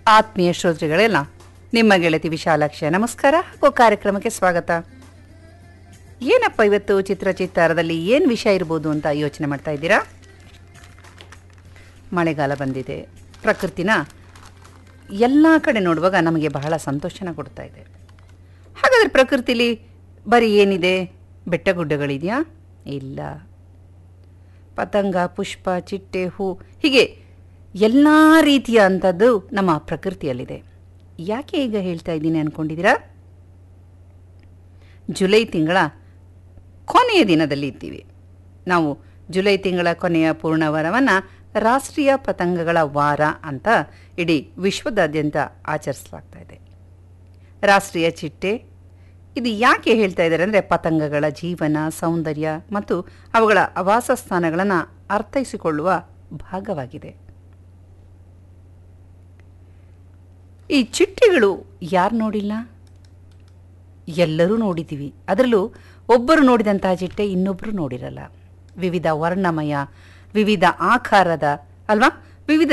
ಆತ್ಮೀಯ ಶ್ರೋತೃಗಳೆಲ್ಲ ನಿಮ್ಮ ಗೆಳತಿ ವಿಶಾಲಾಕ್ಷ ನಮಸ್ಕಾರ ಹಾಗೂ ಕಾರ್ಯಕ್ರಮಕ್ಕೆ ಸ್ವಾಗತ ಏನಪ್ಪ ಇವತ್ತು ಚಿತ್ರಚಿತ್ತಾರದಲ್ಲಿ ಏನು ವಿಷಯ ಇರ್ಬೋದು ಅಂತ ಯೋಚನೆ ಮಾಡ್ತಾ ಇದ್ದೀರಾ ಮಳೆಗಾಲ ಬಂದಿದೆ ಪ್ರಕೃತಿನ ಎಲ್ಲ ಕಡೆ ನೋಡುವಾಗ ನಮಗೆ ಬಹಳ ಸಂತೋಷನ ಕೊಡ್ತಾ ಇದೆ ಹಾಗಾದರೆ ಪ್ರಕೃತಿಲಿ ಬರೀ ಏನಿದೆ ಬೆಟ್ಟ ಗುಡ್ಡಗಳಿದೆಯಾ ಇಲ್ಲ ಪತಂಗ ಪುಷ್ಪ ಚಿಟ್ಟೆ ಹೂ ಹೀಗೆ ಎಲ್ಲ ರೀತಿಯ ಅಂಥದ್ದು ನಮ್ಮ ಪ್ರಕೃತಿಯಲ್ಲಿದೆ ಯಾಕೆ ಈಗ ಹೇಳ್ತಾ ಇದ್ದೀನಿ ಅಂದ್ಕೊಂಡಿದ್ದೀರಾ ಜುಲೈ ತಿಂಗಳ ಕೊನೆಯ ದಿನದಲ್ಲಿ ಇದ್ದೀವಿ ನಾವು ಜುಲೈ ತಿಂಗಳ ಕೊನೆಯ ಪೂರ್ಣವಾರವನ್ನು ರಾಷ್ಟ್ರೀಯ ಪತಂಗಗಳ ವಾರ ಅಂತ ಇಡೀ ವಿಶ್ವದಾದ್ಯಂತ ಆಚರಿಸಲಾಗ್ತಾ ಇದೆ ರಾಷ್ಟ್ರೀಯ ಚಿಟ್ಟೆ ಇದು ಯಾಕೆ ಹೇಳ್ತಾ ಇದ್ದಾರೆ ಅಂದರೆ ಪತಂಗಗಳ ಜೀವನ ಸೌಂದರ್ಯ ಮತ್ತು ಅವುಗಳ ವಾಸಸ್ಥಾನಗಳನ್ನು ಅರ್ಥೈಸಿಕೊಳ್ಳುವ ಭಾಗವಾಗಿದೆ ಈ ಚಿಟ್ಟೆಗಳು ಯಾರು ನೋಡಿಲ್ಲ ಎಲ್ಲರೂ ನೋಡಿದ್ದೀವಿ ಅದರಲ್ಲೂ ಒಬ್ಬರು ನೋಡಿದಂತಹ ಚಿಟ್ಟೆ ಇನ್ನೊಬ್ಬರು ನೋಡಿರಲ್ಲ ವಿವಿಧ ವರ್ಣಮಯ ವಿವಿಧ ಆಕಾರದ ಅಲ್ವಾ ವಿವಿಧ